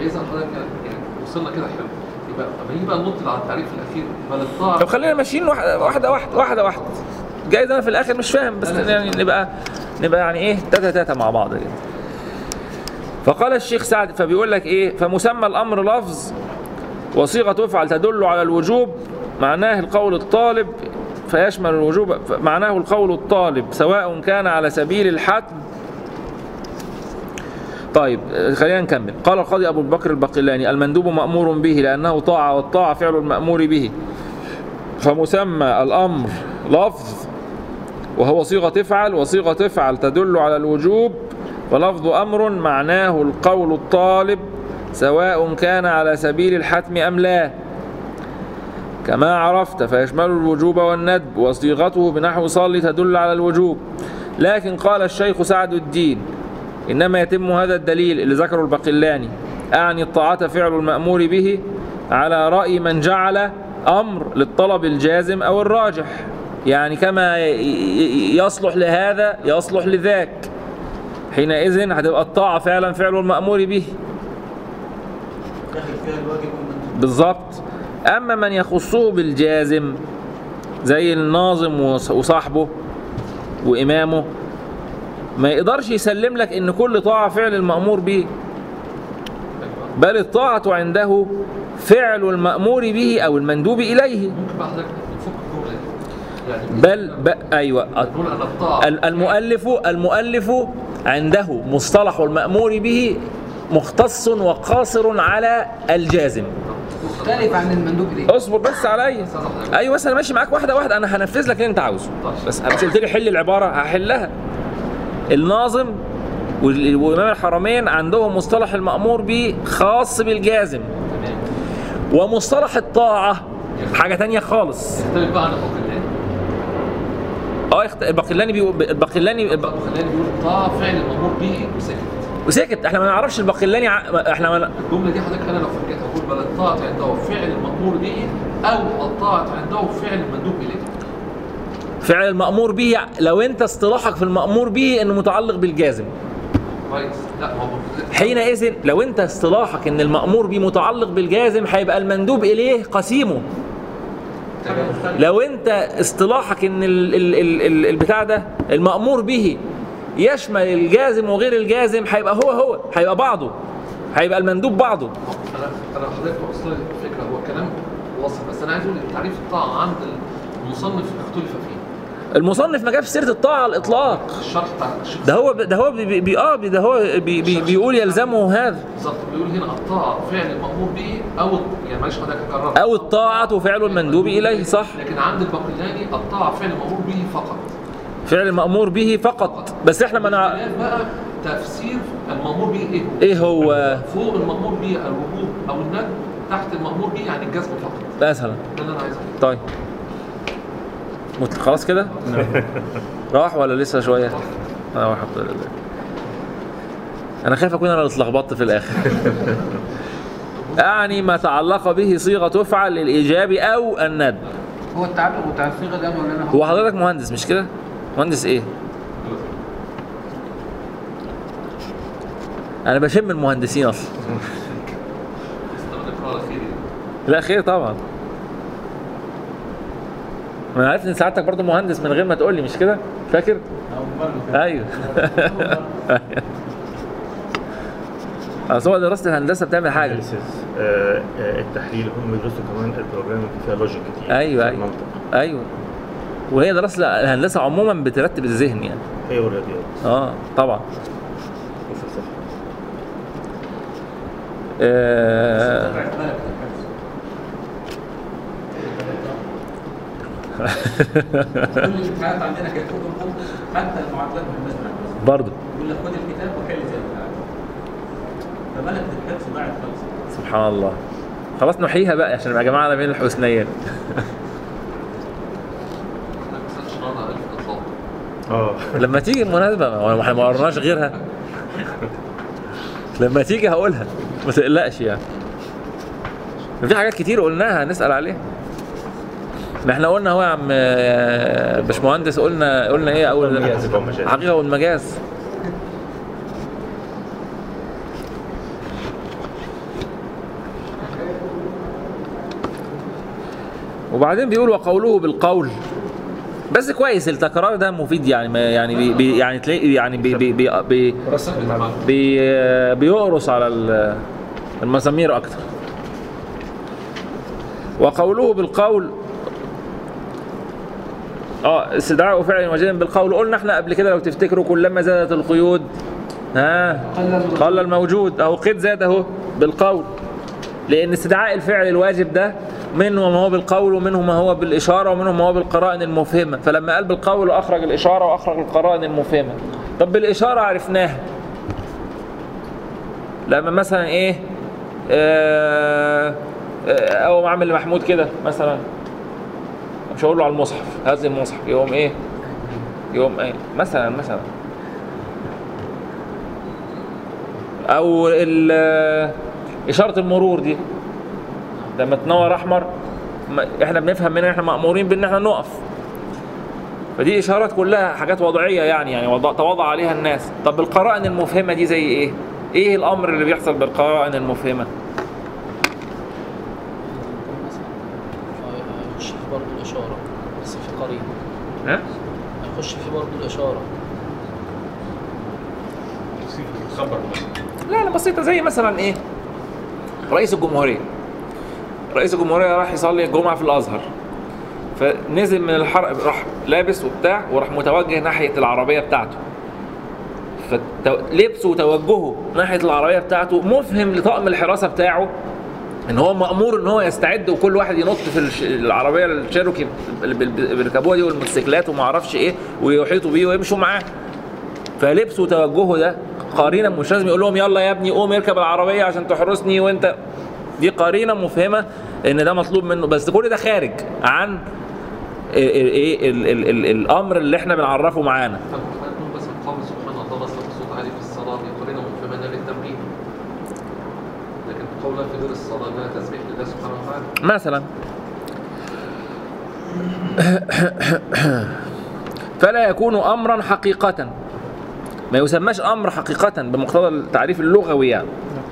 اذا حضرتك يعني وصلنا كده حلو يبقى طب يجي بقى ننط على التعريف الاخير بل الطاعه طب خلينا ماشيين واحده واحده واحده واحده واحده جايز انا في الاخر مش فاهم بس يعني نبقى نبقى يعني ايه تاتا تاتا مع بعض كده فقال الشيخ سعد فبيقول لك ايه فمسمى الامر لفظ وصيغه تفعل تدل على الوجوب معناه القول الطالب فيشمل الوجوب معناه القول الطالب سواء كان على سبيل الحتم طيب خلينا نكمل قال القاضي أبو بكر البقلاني المندوب مأمور به لأنه طاعة والطاعة فعل المأمور به فمسمى الأمر لفظ وهو صيغة تفعل وصيغة تفعل تدل على الوجوب ولفظ أمر معناه القول الطالب سواء كان على سبيل الحتم أم لا كما عرفت فيشمل الوجوب والندب وصيغته بنحو صل تدل على الوجوب لكن قال الشيخ سعد الدين إنما يتم هذا الدليل اللي ذكره البقلاني أعني الطاعة فعل المأمور به على رأي من جعل أمر للطلب الجازم أو الراجح يعني كما ي- ي- يصلح لهذا يصلح لذاك حينئذ هتبقى الطاعة فعلا فعل المأمور به داخل فيها الواجب والمندوب بالظبط أما من يخصه بالجازم زي الناظم وص- وصاحبه وإمامه ما يقدرش يسلم لك إن كل طاعة فعل المأمور به بل الطاعة عنده فعل المأمور به أو المندوب إليه ممكن بقى حضرتك نفك الجمله دي يعني بل, بل أيوة نقول ان الطاعه ال- المؤلف المؤلف عنده مصطلح المأمور به مختص وقاصر على الجازم مختلف عن المندوب اليه اصبر بس عليا ايوه بس انا ماشي معاك واحده واحده انا هنفذ لك اللي انت عاوزه بس انا مش قلت لي حل العباره هحلها الناظم وال- وامام الحرمين عندهم مصطلح المامور به خاص بالجازم ومصطلح الطاعه حاجه تانية خالص يختلف بقى عن ابو خلاني اه يخت- البقلاني بيقول البقلاني ابو خلاني بيقول الطاعه فعل المامور به وسكت وسكت احنا ما نعرفش البقلاني ع- احنا ما الجمله دي حضرتك انا لو فكيتها اقول بل الطاعه عنده فعل المامور به او الطاعه عنده فعل المندوب اليه فعل المامور به لو انت اصطلاحك في المامور به انه متعلق بالجازم كويس لا ما هو حينئذ لو انت اصطلاحك ان المأمور به متعلق بالجازم هيبقى المندوب اليه قسيمه تمام لو انت اصطلاحك ان ال ال ال ال البتاع ده المأمور به يشمل الجازم وغير الجازم هيبقى هو هو هيبقى بعضه هيبقى المندوب بعضه انا انا حضرتك وصل لي الفكره هو كلام واصل بس انا عايز اقول ان تعريف الطاعه عند المصنف اختلف فيه المصنف ما جابش سيره الطاعه على الاطلاق الشرح بتاع الشيخ ده هو ده هو بي بي اه ده هو بي بي بيقول يلزمه هذا بالظبط بيقول هنا الطاعه فعل المامور به او يعني معلش حضرتك هكررها او الطاعه فعل المندوب اليه صح لكن عند الباقلاني الطاعه فعل المامور به فقط فعل المأمور به فقط بس احنا ما نع... اختلاف بقى تفسير المامور به ايه هو ايه هو فوق المامور به الوجوب او الندب تحت المامور به يعني الجزم فقط مثلا ده اللي انا عايز اقوله طيب مت- خلاص كده راح ولا لسه شويه اه الحمد لله انا خايف اكون انا اللي اتلخبطت في الاخر اعني ما تعلق به صيغه تفعل للايجاب او الندب هو التعلق بتاع الصيغه ده مولانا هو حضرتك مهندس مش كده مهندس ايه انا بشم المهندسين اصلا استنى نقرا على خير لا خير طبعا ما انا عارف ان سعادتك برضه مهندس من غير ما تقول لي مش كده فاكر او مره ايوه اصل هو دراسه الهندسه بتعمل حاجه analysis، آه، آه، التحليل هم بيدرسوا كمان البروجرامينج فيها لوجيك كتير أيوة، أيوة. المنطق ايوه وهي دراسه الهندسه عموما بترتب الذهن يعني هي والرياضيات اه طبعا والفلسفه آه كل الامتحانات عندنا كانت فوق الخط حتى المعادلات بالنسبه للهندسه برضه يقول لك خد الكتاب وحل زي الامتحان فملكه الحفظ ضاعت خالص سبحان الله خلاص نحييها بقى عشان يا جماعه بين الحسنيين احنا ما كسرش النهارده على الف اطلاق اه لما تيجي المناسبه ما احنا ما قرناش غيرها لما تيجي هقولها ما تقلقش يعني في حاجات كتير قلناها نسال عليها ما احنا قلنا اهو يا عم آه، باشمهندس قلنا قلنا ايه اول الحقيقة والمجاز. الحقيقه والمجاز وبعدين بيقول وقوله بالقول بس كويس التكرار ده مفيد يعني ما يعني بي بي يعني تلاقي يعني بي بي بي بي رسم المعلومة بي بيقرص على ال- المزامير اكتر وقوله بالقول اه استدعاء فعل وجد بالقول قلنا احنا قبل كده لو تفتكروا كلما زادت القيود ها قل الموجود اهو قيد زاد اهو بالقول لان استدعاء الفعل الواجب ده منه ما هو بالقول ومنه ما هو بالاشاره ومنه ما هو بالقرائن المفهمه فلما قال بالقول اخرج الاشاره واخرج القرائن المفهمه طب بالاشاره عرفناها لما مثلا ايه آه آه، او عامل محمود كده مثلا مش هقول له على المصحف هات لي المصحف يقوم ايه يقوم ايه مثلا مثلا او ال- اشاره المرور دي لما تنور احمر ما- احنا بنفهم منها احنا مامورين بان احنا نقف فدي اشارات كلها حاجات وضعيه يعني يعني وضع تواضع عليها الناس طب القرائن المفهمه دي زي ايه ايه الامر اللي بيحصل بالقرائن المفهمه هيخش في برضه الإشارة بس في قريب ها هيخش في برضه الإشارة خبر لا لا بسيطه زي مثلا ايه رئيس الجمهوريه رئيس الجمهوريه راح يصلي الجمعه في الازهر فنزل من الحرق راح لابس وبتاع وراح متوجه ناحيه العربيه بتاعته فلبسه وتوجهه ناحيه العربيه بتاعته مفهم لطاقم الحراسه بتاعه ان هو مامور ان هو يستعد وكل واحد ينط في الش- العربيه الشيروكي اللي بال- بيركبوها دي والموتوسيكلات وما اعرفش ايه ويحيطوا بيه ويمشوا معاه فلبسه وتوجهه ده قرينه مش لازم يقول لهم يلا يا ابني قوم اركب العربيه عشان تحرسني وانت دي قرينه مفهمه ان ده مطلوب منه بس كل ده خارج عن ايه ال- ال- ال- الامر اللي احنا بنعرفه معانا طب هنقول بس قول سبحان الله بس بصوت عالي في الصلاة دي قرينة مفهمة للتمرين لكن قولها في غير الصلاة انها تسبيح لله سبحانه وتعالى مثلا فلا يكون امرا حقيقة ما يسماش امر حقيقة بمقتضى التعريف اللغوي يعني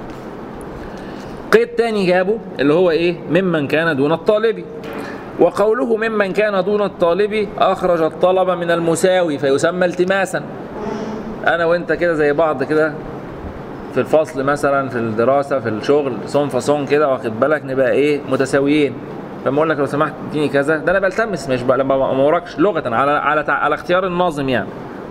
قيد تاني جابه اللي هو ايه ممن كان دون الطالب وقوله ممن كان دون الطالب اخرج الطلب من المساوي فيسمى التماسا انا وانت كده زي بعض كده في الفصل مثلا في الدراسه في الشغل صون فصون كده واخد بالك نبقى ايه متساويين فما اقول لك لو سمحت اديني كذا ده انا بلتمس مش بقى لما ما وراكش لغه على على تع- على اختيار الناظم يعني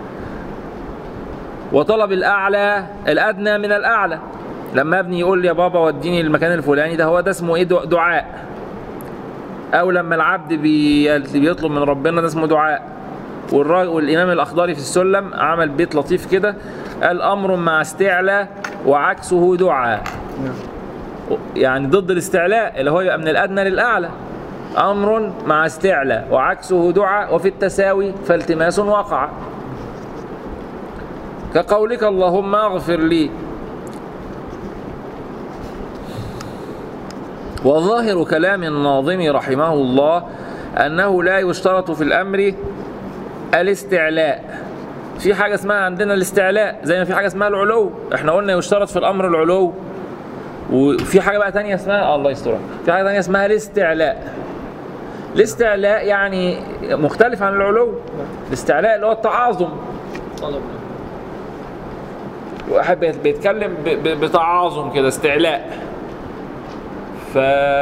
وطلب الاعلى الادنى من الاعلى لما ابني يقول لي يا بابا وديني المكان الفلاني ده هو ده اسمه ايه دع- دعاء او لما العبد بي- بيطلب من ربنا ده اسمه دعاء والراجل والامام الاخضري في السلم عمل بيت لطيف كده قال امر مع استعلاء وعكسه دعاء يعني ضد الاستعلاء اللي هو يبقى من الادنى للاعلى امر مع استعلاء وعكسه دعاء وفي التساوي فالتماس وقع كقولك اللهم اغفر لي وظاهر كلام الناظم رحمه الله أنه لا يشترط في الأمر الاستعلاء في حاجة اسمها عندنا الاستعلاء زي ما في حاجة اسمها العلو احنا قلنا يشترط في الأمر العلو وفي حاجة بقى تانية اسمها الله يسترها في حاجة تانية اسمها الاستعلاء الاستعلاء يعني مختلف عن العلو الاستعلاء اللي هو التعاظم طلب واحد بيت- بيتكلم ب- ب- بتعاظم كده استعلاء ف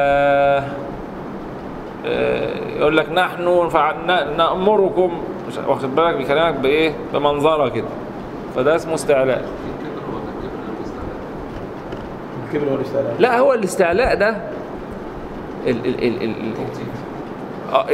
آه، يقول لك نحن فعلنا- نأمركم مش واخد بالك بيكلمك بايه بمنظره كده فده اسمه استعلاء الكبر ولا الكبر والاستعلاء الكبر والاستعلاء لا هو الاستعلاء ده ال ال ال ال ال آه،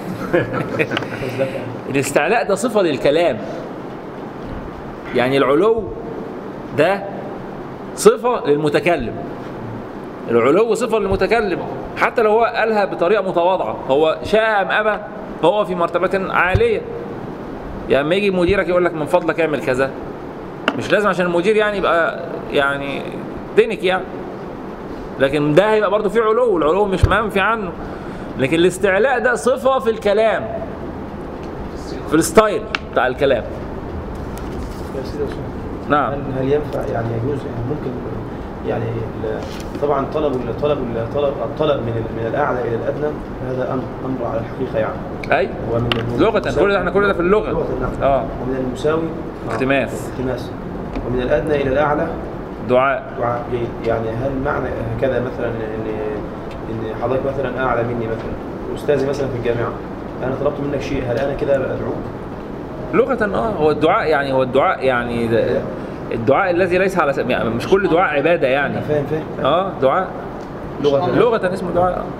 الاستعلاء ده صفة للكلام يعني العلو ده صفة للمتكلم العلو صفة للمتكلم حتى لو هو قالها بطريقة متواضعة هو شاء أم أبى هو في مرتبة عالية يعني لما يجي مديرك يقول لك من فضلك اعمل كذا مش لازم عشان المدير يعني يبقى يعني دينك يعني لكن ده هيبقى برضه فيه علو العلو مش منفي عنه لكن الاستعلاء ده صفة في الكلام في الستايل بتاع الكلام يا سيدي يا أستاذ، نعم هل هل ينفع يعني يجوز يعني ممكن يعني ال- طبعا طلب طلب طلب الطلب من ال- من الاعلى الى الادنى هذا امر امر على الحقيقه يعني اي ومن من لغة المساوي- كل ده احنا كل ده في اللغة لغة نعم اه ومن المساوي آه، التماس. التماس ومن الادنى الى الاعلى دعاء دعاء جيد يعني هل معنى هكذا مثلا ان ان حضرتك مثلا اعلى مني مثلا استاذي مثلا في الجامعه انا طلبت منك شيء هل انا كده ادعوك؟ لغة اه هو الدعاء يعني هو الدعاء يعني ده- الدعاء الذي ليس على سبيل يعني مش كل دعاء عبادة يعني أنا فاهم فاهم فاهم. اه دعاء لغه لغة اسمه دعاء آه.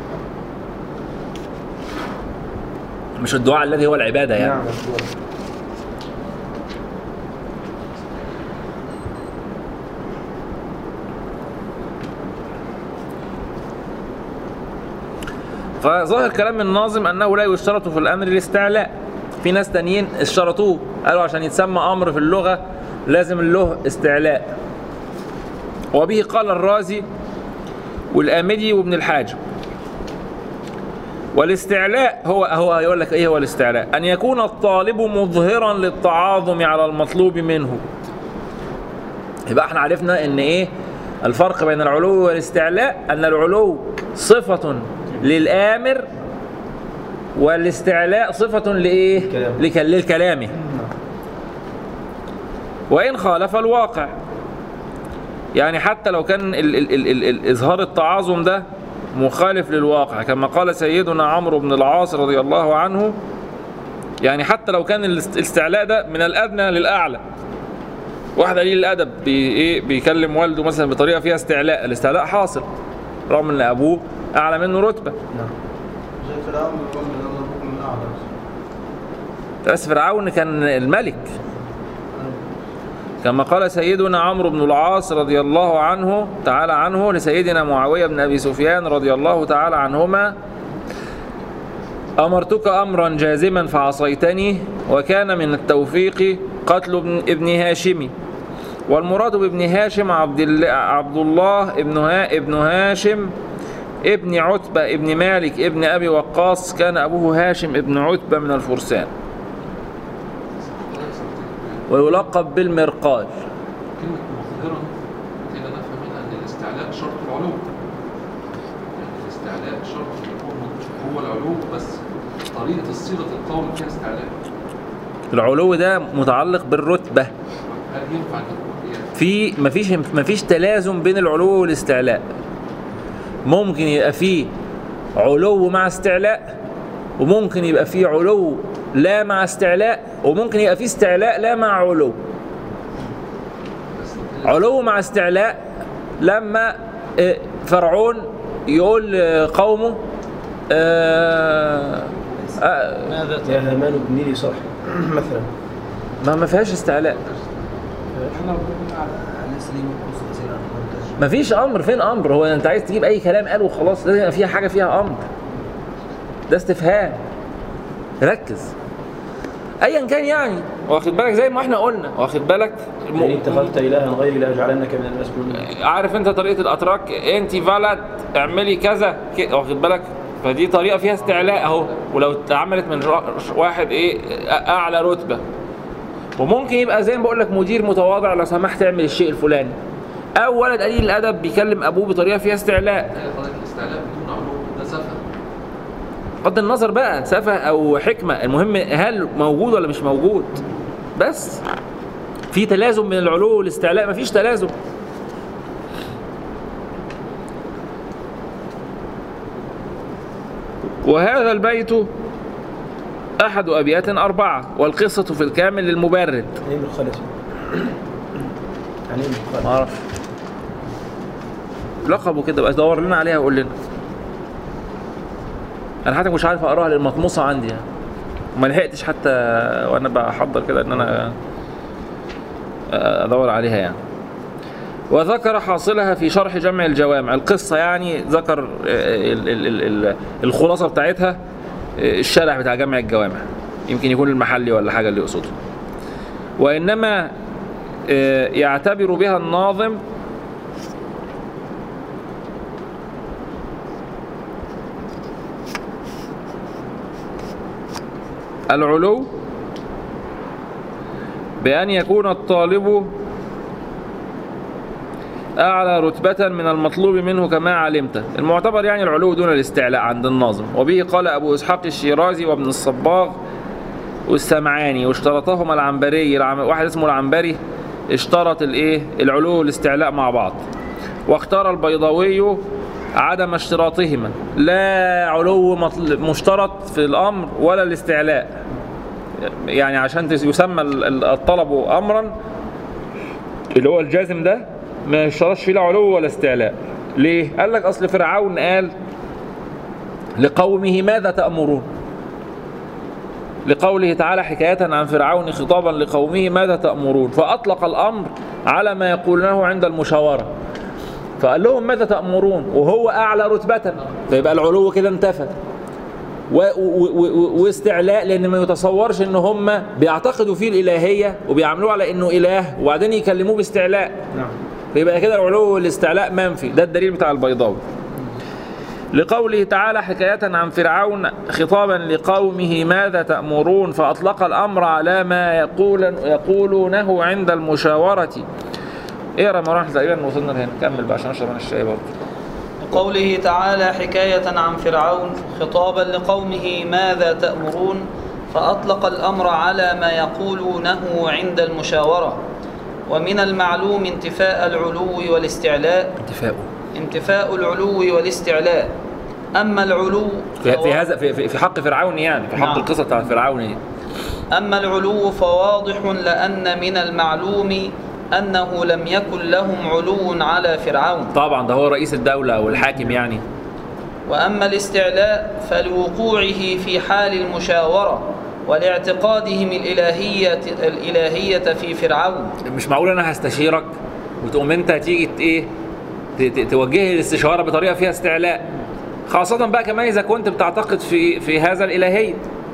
مش الدعاء الذي هو العبادة يعني نعم مشكور. فظاهر كلام الناظم انه لا يشترط في الامر الاستعلاء في ناس تانيين اشترطوه قالوا عشان يتسمى امر في اللغه لازم له استعلاء وبه قال الرازي والآمدي وابن الحاجب والاستعلاء هو هو يقول لك ايه هو الاستعلاء ان يكون الطالب مظهرا للتعاظم على المطلوب منه يبقى احنا عرفنا ان ايه الفرق بين العلو والاستعلاء ان العلو صفة للآمر والاستعلاء صفة لإيه؟ الكلام. لك- للكلام وإن خالف الواقع يعني حتى لو كان ال ال ال ال ال إظهار التعاظم ده مخالف للواقع كما قال سيدنا عمرو بن العاص رضي الله عنه يعني حتى لو كان الاست- الاستعلاء ده من الأدنى للأعلى واحد قليل الأدب بي إيه بيكلم والده مثلا بطريقة فيها استعلاء الاستعلاء حاصل رغم ان أبوه أعلى منه رتبة نعم زي فرعون يقول من الله ربكم من اعلى بس. بس فرعون كان الملك كما قال سيدنا عمرو بن العاص رضي الله عنه تعالى عنه لسيدنا معاوية بن أبي سفيان رضي الله تعالى عنهما أمرتك أمرا جازما فعصيتني وكان من التوفيق قتل ابن, ابن هاشم والمراد بابن هاشم عبد الله, عبد الله ابن, ها ابن هاشم ابن عتبة ابن مالك ابن أبي وقاص كان أبوه هاشم ابن عتبة من الفرسان ويلقب بالمرقال كلمة مظهرا كده نفهم منها ان الاستعلاء شرط العلو يعني الاستعلاء شرط ان يكون هو العلو بس طريقة الصيغة القول فيها استعلاء العلو ده متعلق بالرتبة هل ينفع ان يكون يعني في مفيش مفيش تلازم بين العلو والاستعلاء ممكن يبقى فيه علو مع استعلاء وممكن يبقى فيه علو لا مع استعلاء وممكن يبقى فيه استعلاء لا مع علو بس كده علو مع استعلاء لما آه، فرعون يقول لقومه آه، آه، ماذا يا ترى هامان ابن لي صرح مثلا ما ما فيهاش استعلاء ما فيش امر فين امر هو انت عايز تجيب اي كلام قاله وخلاص لازم يبقى فيها حاجه فيها امر ده استفهام ركز ايا كان يعني واخد بالك زي ما احنا قلنا واخد بالك الم- إن اتخذت إلها غيري لأجعلنك من المسجونين عارف انت طريقه الاتراك انت بلد اعملي كذا كده واخد بالك فدي طريقه فيها استعلاء اهو ولو اتعملت من را- واحد ايه اعلى رتبه وممكن يبقى زي ما بقول لك مدير متواضع لو سمحت اعمل الشيء الفلاني او ولد قليل الادب بيكلم ابوه بطريقه فيها استعلاء هي حضرتك الاستعلاء بدون علو ده سفه بغض النظر بقى سفه او حكمه المهم هل موجود ولا مش موجود بس في تلازم بين العلو والاستعلاء مفيش تلازم وهذا البيت أحد أبيات أربعة والقصة في الكامل للمبرد يعني إيه بالخلف يعني إيه بالخلف ما أعرف لقبه كده بقى دور لنا عليها وقول لنا أنا حتى مش عارف أقراها لأن مطموسة عندي يعني ما لحقتش حتى وأنا بحضر كده إن أنا أدور عليها يعني وذكر حاصلها في شرح جمع الجوامع القصة يعني ذكر ال- ال- ال- ال- الخلاصة بتاعتها الشارع بتاع جمع الجوامع يمكن يكون المحلي ولا حاجة اللي يقصده وإنما آه، يعتبر بها الناظم العلو بأن يكون الطالب أعلى رتبة من المطلوب منه كما علمت المعتبر يعني العلو دون الاستعلاء عند الناظم وبه قال أبو إسحاق الشيرازي وابن الصباغ والسمعاني واشترطهما العنبري العم... واحد اسمه العنبري اشترط الايه العلو والاستعلاء مع بعض واختار البيضاوي عدم اشتراطهما لا علو مطل... مشترط في الامر ولا الاستعلاء يعني عشان تس- يسمى ال- ال- الطلب امرا اللي هو الجازم ده ما يشترطش فيه لا علو ولا استعلاء ليه قال لك اصل فرعون قال لقومه ماذا تأمرون لقوله تعالى حكاية عن فرعون خطابا لقومه ماذا تأمرون فأطلق الأمر على ما يقولونه عند المشاورة فقال لهم ماذا تأمرون وهو أعلى رتبة فيبقى العلو كده انتفى و- و- و- واستعلاء لان ما يتصورش ان هم بيعتقدوا فيه الالهيه وبيعاملوه على انه اله وبعدين يكلموه باستعلاء نعم فيبقى كده العلو والاستعلاء منفي ده الدليل بتاع البيضاوي لقوله تعالى حكاية عن فرعون خطابا لقومه ماذا تأمرون فأطلق الأمر على ما يقول يقولونه عند المشاورة اقرا مراحل تقريبا وصلنا لهنا كمل بقى عشان اشرب انا الشاي برضه قوله تعالى حكاية عن فرعون خطابا لقومه ماذا تأمرون فأطلق الأمر على ما يقولونه عند المشاورة ومن المعلوم انتفاء العلو والاستعلاء اتفاقه انتفاء العلو والاستعلاء أما العلو في, فهو- في هذا في, في- في حق فرعون يعني في حق نعم. القصة بتاع فرعون دي أما العلو فواضح لأن من المعلوم أنه لم يكن لهم علو على فرعون طبعا ده هو رئيس الدولة او الحاكم يعني وأما الاستعلاء فلوقوعه في حال المشاورة ولاعتقادهم الإلهية, الإلهية في فرعون مش معقول انا هستشيرك وتقوم انت تيجي ت- ايه ت- ت- توجه لي الاستشاره بطريقه فيها استعلاء خاصة بقى كمان إذا كنت بتعتقد في في هذا الإلهية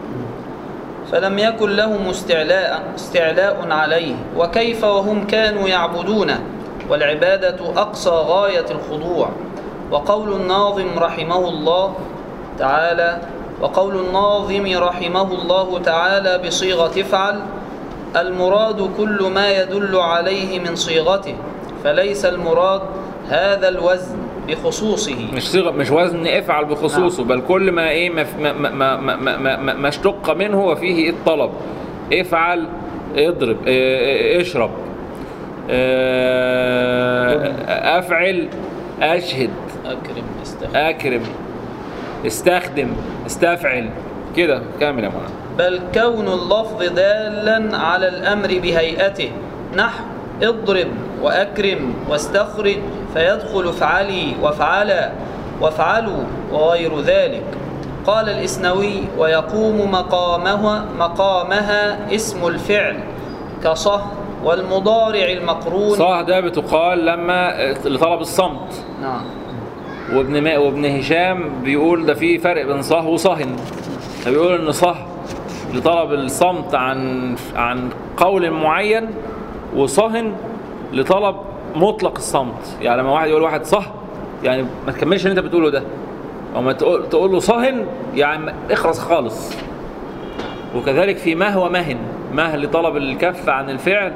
فلم يكن لهم استعلاء, استعلاء عليه وكيف وهم كانوا يعبدونه والعبادة أقصى غاية الخضوع وقول الناظم رحمه الله تعالى وقول الناظم رحمه الله تعالى بصيغة افعل المراد كل ما يدل عليه من صيغته فليس المراد هذا الوزن بخصوصه مش صيغة مش وزن افعل بخصوصه بل كل ما ايه ما ما ما ما, ما, ما, ما, ما اشتق منه وفيه الطلب افعل اضرب اه، اشرب اه، افعل اشهد أكرم استخدم اكرم استخدم استفعل كده كامل يا مولانا بل كون اللفظ دالا على الأمر بهيئته نحو اضرب وأكرم واستخرج فيدخل افعلي وافعلا وافعلوا وغير ذلك قال الإسنوي ويقوم مقامها, مقامها اسم الفعل كصه والمضارع المقرون صح ده بتقال لما لطلب الصمت نعم وابن ما وابن هشام بيقول ده في فرق بين صه وصهن فبيقول ان صه لطلب الصمت عن عن قول معين وصهن لطلب مطلق الصمت يعني لما واحد يقول واحد صه يعني ما تكملش اللي انت بتقوله ده او ما تقول تقول له صهن يعني اخرس خالص وكذلك في ما هو مهن مه لطلب الكف عن الفعل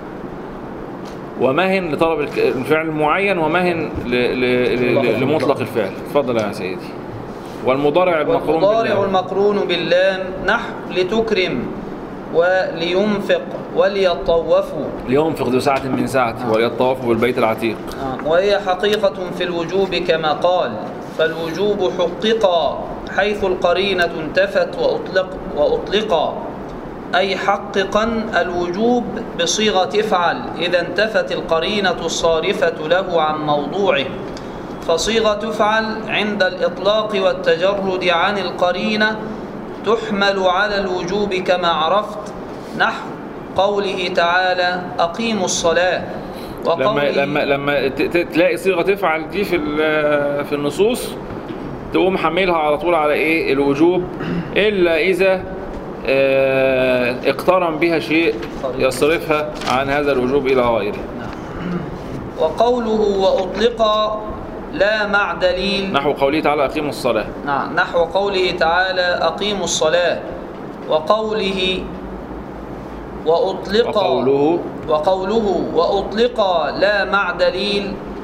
ومهن لطلب الك- الفعل المعين ومهن ل- ل- ل- لمطلق الفعل اتفضل يا سيدي والمضارع المقرون والمضارع بالله المقرون باللام نحو لتكرم ولينفق وليطوفوا لينفق ذو ساعة من ساعته وليطوف بالبيت العتيق آه، وهي حقيقة في الوجوب كما قال فالوجوب حقق حيث القرينة انتفت وأطلق وأطلق أي حققا الوجوب بصيغة افعل إذا انتفت القرينة الصارفة له عن موضوعه فصيغة افعل عند الإطلاق والتجرد عن القرينة تحمل على الوجوب كما عرفت نحو قوله تعالى أقيموا الصلاة لما وقوله لما لما ت- ت- تلاقي صيغة تفعل دي في ال- في النصوص تقوم حملها على طول على ايه الوجوب الا اذا آه، اقترن بها شيء يصرفها عن هذا الوجوب الى غيره وقوله وأطلق لا مع دليل نحو قوله تعالى اقيموا الصلاة نعم نحو قوله تعالى أقيموا الصلاة وقوله وأطلق وقوله وقوله وأطلق لا مع دليل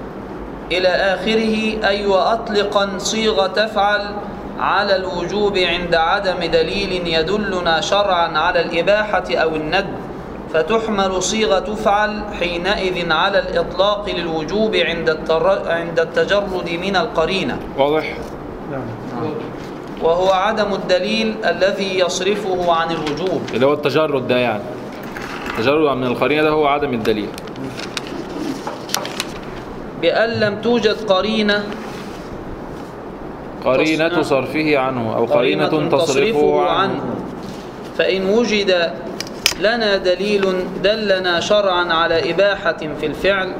إلى آخره أي وأطلقا صيغة تفعل على الوجوب عند عدم دليل يدلنا شرعا على الإباحة أو الند فتحمل صيغة تفعل حينئذ على الإطلاق للوجوب عند التر... عند التجرد من القرينة واضح نعم وهو عدم الدليل الذي يصرفه عن الوجوب اللي هو التجرد ده يعني التجرد من القرينة ده هو عدم الدليل بأن لم توجد قرينة قرينة تصنع- صرفه عنه أو قرينة تصرفه عنه فإن وجد لنا دليل دلنا شرعا على إباحة في الفعل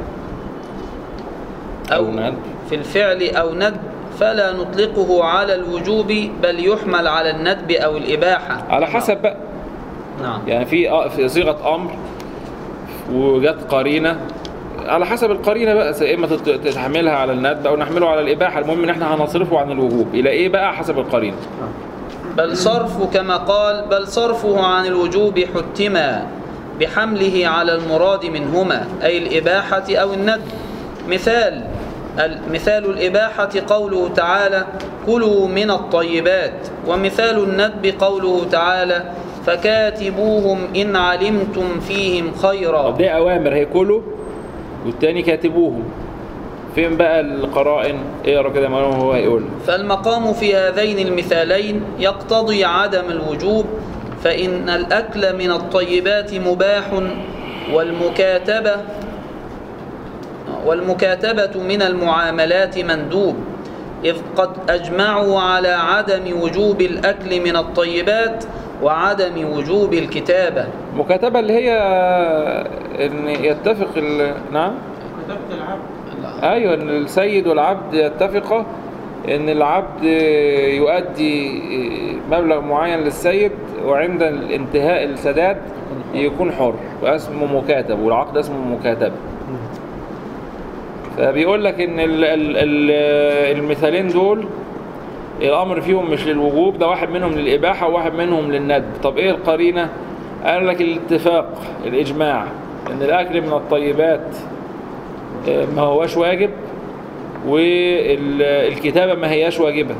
أو ند. في الفعل أو ند فلا نطلقه على الوجوب بل يحمل على الندب أو الإباحة على حسب بقى نعم يعني في آه، في صيغة أمر وجت قرينة على حسب القرينة بقى إما تت- تحملها على الندب أو نحمله على الإباحة المهم إن إحنا هنصرفه عن الوجوب إلى إيه بقى حسب القرينة بل صرف كما قال بل صرفه عن الوجوب حتما بحمله على المراد منهما أي الإباحة أو الند مثال مثال الإباحة قوله تعالى كلوا من الطيبات ومثال الندب قوله تعالى فكاتبوهم إن علمتم فيهم خيرا طب دي أوامر هي كله والتاني كاتبوهم فين بقى القرائن اقرا كده ما هو هيقول فالمقام في هذين المثالين يقتضي عدم الوجوب فإن الأكل من الطيبات مباح والمكاتبة والمكاتبة من المعاملات مندوب إذ قد أجمعوا على عدم وجوب الأكل من الطيبات وعدم وجوب الكتابة مكاتبة اللي هي ان يتفق ال... نعم كتبت العبد ايوه ان السيد والعبد يتفقا ان العبد يؤدي مبلغ معين للسيد وعند الانتهاء السداد يكون حر واسمه مكاتب والعقد اسمه مكاتبة فبيقول لك ان ال ال ال المثالين دول الامر فيهم مش للوجوب ده واحد منهم للاباحه وواحد منهم للندب طب ايه القرينه قال لك الاتفاق الاجماع ان الاكل من الطيبات آه، ما هواش واجب والكتابه ما هياش واجبه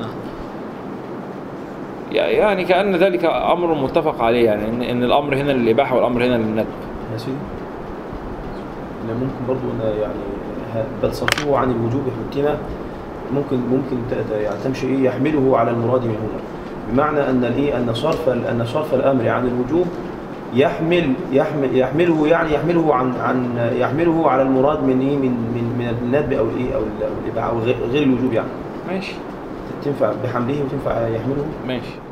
يعني كأن ذلك أمر متفق عليه يعني إن, إن الأمر هنا للإباحة والأمر هنا للندب يا سيدي إن ممكن برضو أن يعني ه- بل صرفه عن الوجوب حتما ممكن ممكن ت- ت- يعني تمشي إيه يحمله على المراد منهما بمعنى أن الإيه أن صرف ال- أن صرف الأمر عن الوجوب يحمل يحمل يحمله يعني يحمله عن عن يحمله على المراد من إيه من من من الندب أو الإيه أو ال- أو الإباحة أو غير غير الوجوب يعني ماشي تنفع بحمله وتنفع يحمله ماشي